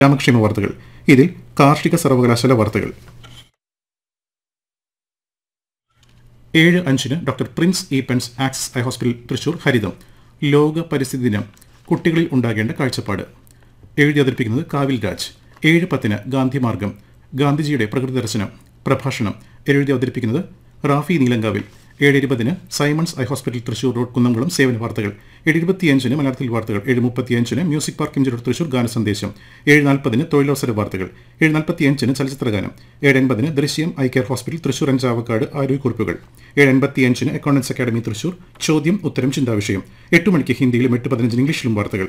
ഗ്രാമക്ഷേമ വാർത്തകൾ ഇതിൽ കാർഷിക സർവകലാശാല വാർത്തകൾ ഏഴ് അഞ്ചിന് doctor Prince E Pens Axis eye hospital Thrissur ഹരിതം ലോക പരിസ്ഥിതി ദിനം കുട്ടികളിൽ ഉണ്ടാകേണ്ട കാഴ്ചപ്പാട് എഴുതി അവതരിപ്പിക്കുന്നത് കാവിൽ രാജ് ഏഴ് പത്തിന് ഗാന്ധിമാർഗം ഗാന്ധിജിയുടെ പ്രകൃതി ദർശനം പ്രഭാഷണം എഴുതി അവതരിപ്പിക്കുന്നത് റാഫി നീലങ്കാവിൽ ഏഴ് ഇരുപതിന് Simons eye hospital Thrissur road Kunnamkulam സേവന വാർത്തകൾ ഏഴ് ഇരുപത്തിയഞ്ചിന് മലയാളത്തിൽ വാർത്തകൾ ഏഴ് മുപ്പത്തിയഞ്ചിന് മ്യൂസിക് പാർക്ക് ഇഞ്ചിറോഡ് തൃശൂർ ഗാന സന്ദേശം ഏഴ് നാൽപ്പതിന് തൊഴിലവസര വാർത്തകൾ ഏഴ് നാൽപ്പത്തിയഞ്ചിന് ചലച്ചിത്രഗാനം ഏഴ് എൺപതിന് Drishyam eye care hospital Thrissur Anchavakkad ആരോഗ്യക്കുറിപ്പുകൾ ഏഴ് എൺപത്തിയഞ്ചിന് അക്കൗണ്ടൻസ് അക്കാദമി തൃശൂർ ചോദ്യം ഉത്തരം ചിന്താവിഷയം എട്ട് മണിക്ക് ഹിന്ദിയിലും എട്ട് പതിനഞ്ചിന് ഇംഗ്ലീഷിലും വാർത്തകൾ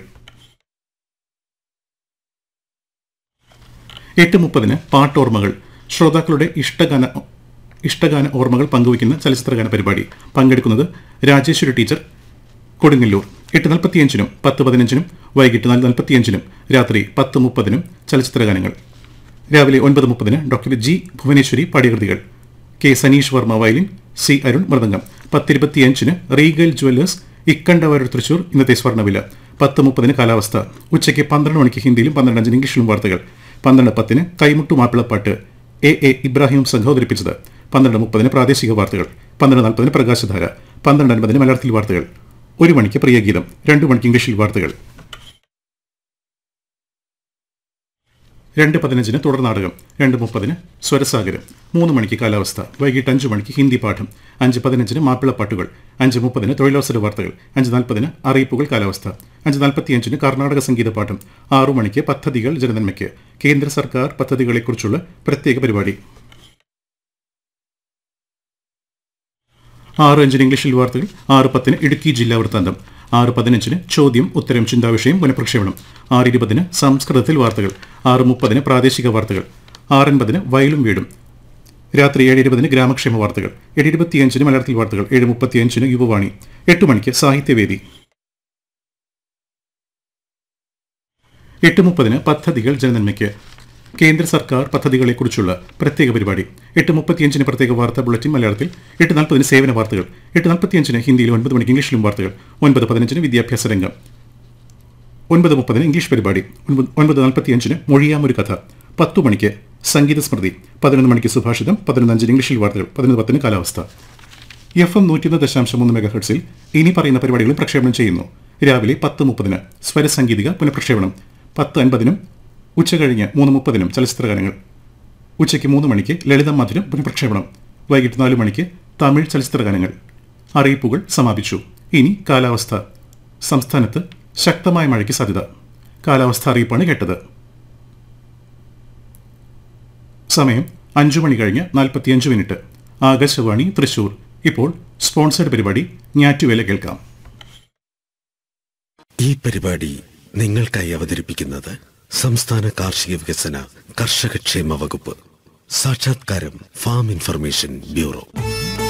എട്ട് മുപ്പതിന് പാട്ടോർമ്മകൾ ശ്രോതാക്കളുടെ ഇഷ്ടഗാന ഇഷ്ടഗാന ഓർമ്മകൾ പങ്കുവയ്ക്കുന്ന ചലച്ചിത്രഗാന പരിപാടി പങ്കെടുക്കുന്നത് രാജേശ്വരി ടീച്ചർ കൊടുങ്ങല്ലൂർ എട്ട് നാൽപ്പത്തിയഞ്ചിനും പത്ത് പതിനഞ്ചിനും വൈകിട്ട് നാല് നാൽപ്പത്തിയഞ്ചിനും രാത്രി പത്ത് മുപ്പതിനും ചലച്ചിത്രഗാനങ്ങൾ രാവിലെ ഒൻപത് മുപ്പതിന് ഡോക്ടർ ജി ഭുവനേശ്വരി പാഠ്യകൃതികൾ K Saneesh Varma violin C Arun മൃദംഗം പത്തിരുപത്തിയഞ്ചിന് റീഗൽ ജ്വല്ലേഴ്സ് ഇക്കണ്ടവരൂർ തൃശൂർ ഇന്നത്തെ സ്വർണ്ണവില പത്ത് മുപ്പതിന് കാലാവസ്ഥ ഉച്ചയ്ക്ക് പന്ത്രണ്ട് മണിക്ക് ഹിന്ദിയിലും പന്ത്രണ്ട് അഞ്ചിന് ഇംഗ്ലീഷിലും വാർത്തകൾ പന്ത്രണ്ട് പത്തിന് കൈമുട്ടു മാപ്പിളപ്പാട്ട് എ എ ഇബ്രാഹിം സംഘം അവതരിപ്പിച്ചത് പന്ത്രണ്ട് മുപ്പതിന് പ്രാദേശിക വാർത്തകൾ പന്ത്രണ്ട് നാൽപ്പതിന് പ്രകാശധാര പന്ത്രണ്ട് അൻപതിന് മലയാളത്തിൽ വാർത്തകൾ ഒരു മണിക്ക് പ്രിയഗീതം രണ്ട് മണിക്ക് ഇംഗ്ലീഷിൽ വാർത്തകൾ രണ്ട് പതിനഞ്ചിന് തുടർ നാടകം രണ്ട് മുപ്പതിന് സ്വരസാഗരം മൂന്ന് മണിക്ക് കാലാവസ്ഥ വൈകിട്ട് അഞ്ച് മണിക്ക് ഹിന്ദി പാഠം അഞ്ച് പതിനഞ്ചിന് മാപ്പിളപ്പാട്ടുകൾ അഞ്ച് മുപ്പതിന് തൊഴിലവസര വാർത്തകൾ അഞ്ച് നാൽപ്പതിന് അറിയിപ്പുകൾ കാലാവസ്ഥ അഞ്ച് നാൽപ്പത്തിയഞ്ചിന് കർണാടക സംഗീത പാഠം ആറു മണിക്ക് പദ്ധതികൾ ജനനന്മയ്ക്ക് കേന്ദ്ര സർക്കാർ പദ്ധതികളെക്കുറിച്ചുള്ള പ്രത്യേക പരിപാടി ആറ് അഞ്ചിന് ഇംഗ്ലീഷിൽ വാർത്തകൾ ആറ് പത്തിന് ഇടുക്കി ജില്ലാ വൃത്താന്തം ആറ് പതിനഞ്ചിന് ചോദ്യം ഉത്തരം ചിന്താവിഷയം പുനഃപ്രക്ഷേപണം ആറ് ഇരുപതിന് സംസ്കൃതത്തിൽ വാർത്തകൾ ആറ് മുപ്പതിന് പ്രാദേശിക വാർത്തകൾ ആറൻപതിന് വയലും വീടും രാത്രി ഏഴ് ഇരുപതിന് ഗ്രാമക്ഷേമ വാർത്തകൾ ഏഴ് ഇരുപത്തിയഞ്ചിന് മലയാളത്തിൽ വാർത്തകൾ ഏഴ് മുപ്പത്തിയഞ്ചിന് യുവവാണി എട്ട് മണിക്ക് സാഹിത്യവേദി എട്ട് മുപ്പതിന് പദ്ധതികൾ ജനനന്മയ്ക്ക് കേന്ദ്ര സർക്കാർ പദ്ധതികളെക്കുറിച്ചുള്ള പ്രത്യേക പരിപാടി എട്ട് മുപ്പത്തിയഞ്ചിന് പ്രത്യേക വാർത്താ ബുള്ളറ്റിൻ മലയാളത്തിൽ എട്ട് നാൽപ്പതിന് സേവന വാർത്തകൾ എട്ട് നാൽപ്പത്തിയഞ്ചിന് ഹിന്ദിയിലും ഒൻപത് മണിക്ക് ഇംഗ്ലീഷിലും വാർത്തകൾ ഒൻപത് പതിനഞ്ചിന് വിദ്യാഭ്യാസ രംഗം ഒൻപത് മുപ്പതിന് ഇംഗ്ലീഷ് പരിപാടി ഒൻപത് ഒൻപത് നാൽപ്പത്തിയഞ്ചിന് മൊഴിയാമൊരു കഥ പത്തു മണിക്ക് സംഗീത സ്മൃതി പതിനൊന്ന് മണിക്ക് സുഭാഷിതം പതിനൊന്ന് അഞ്ചിന് ഇംഗ്ലീഷിൽ വാർത്തകൾ പതിനൊന്ന് പത്തിന് കാലാവസ്ഥ എഫ് എം നൂറ്റിയൊന്ന് ദശാംശം മൂന്ന് മെഗാ ഹെർട്സിൽ ഇനി പറയുന്ന പരിപാടികളും പ്രക്ഷേപണം ചെയ്യുന്നു രാവിലെ പത്ത് മുപ്പതിന് സ്വരസംഗീതിക പുനഃപ്രക്ഷേപണം പത്ത് അൻപതിനും ഉച്ചകഴിഞ്ഞ് മൂന്ന് മുപ്പതിനും ചലച്ചിത്രഗാനങ്ങൾ ഉച്ചയ്ക്ക് മൂന്ന് മണിക്ക് ലളിതം മധുരം പുനഃപ്രക്ഷേപണം വൈകിട്ട് നാല് മണിക്ക് തമിഴ് ചലച്ചിത്രഗാനങ്ങൾ അറിയിപ്പുകൾ സമാപിച്ചു ഇനി കാലാവസ്ഥ സംസ്ഥാനത്ത് ശക്തമായ മഴയ്ക്ക് സാധ്യത കാലാവസ്ഥ അറിയിപ്പാണ് കേട്ടത് സമയം അഞ്ചു മണി കഴിഞ്ഞ് നാൽപ്പത്തിയഞ്ച് മിനിറ്റ് ആകാശവാണി തൃശൂർ ഇപ്പോൾ സ്പോൺസേഡ് പരിപാടി ഞാറ്റുവേല കേൾക്കാം ഈ പരിപാടി നിങ്ങൾക്കായി അവതരിപ്പിക്കുന്നത് സംസ്ഥാന കാർഷിക വികസന കർഷകക്ഷേമ വകുപ്പ് സാക്ഷാത്കാരം ഫാം ഇൻഫർമേഷൻ ബ്യൂറോ